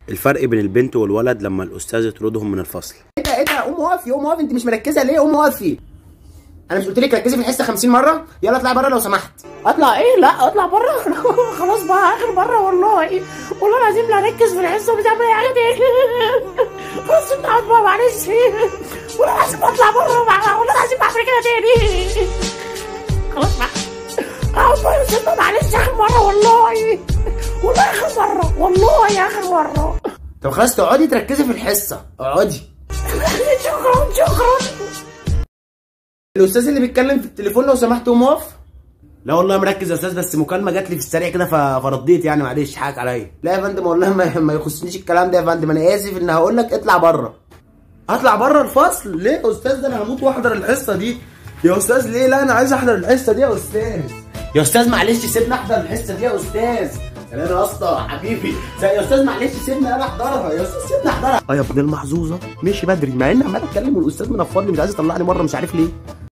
الفرق بين البنت والولد لما الاستاذ يطردهم من الفصل ايه ده ايه ده قوم وقفي قوم وقفي انت مش مركزه ليه قوم وقفي انا مش قلت لك ركزي في الحصه 50 مره يلا اطلعي بره لو سمحت اطلع ايه لا اطلع بره خلاص بقى اخر مره والله والله العظيم لا اركز في الحصه ومش هعمل اي حاجه تاني بص انت عاد بقى معلش والله العظيم اطلع بره والله العظيم بعمل كده تاني خلاص بقى اقعد بقى يا استاذ بقى معلش اخر مره والله والله اخر مره والله اخر مره طب خلاص تقعدي تركزي في الحصه اقعدي شكرا شكرا الاستاذ اللي بيتكلم في التليفون لو سمحت قوم اقف لا والله مركز يا استاذ بس مكالمه جات لي في السريع كده ف- فرديت يعني معلش حقك عليا لا يا فندم والله ما, ما يخصنيش الكلام ده يا فندم انا اسف ان هقول لك اطلع بره اطلع بره الفصل ليه يا استاذ ده انا هموت واحضر الحصه دي يا استاذ ليه لا انا عايز احضر الحصه دي يا استاذ يا استاذ معلش سيبني احضر الحصه دي يا استاذ انا يا اسطى حبيبي يا استاذ معلش سيبني انا احضرها يا استاذ سيبني احضرها اه يا ابن المحظوظه مشي بدري مع اني عمال اتكلم والاستاذ منفضني مش عايز يطلعني مره مش عارف ليه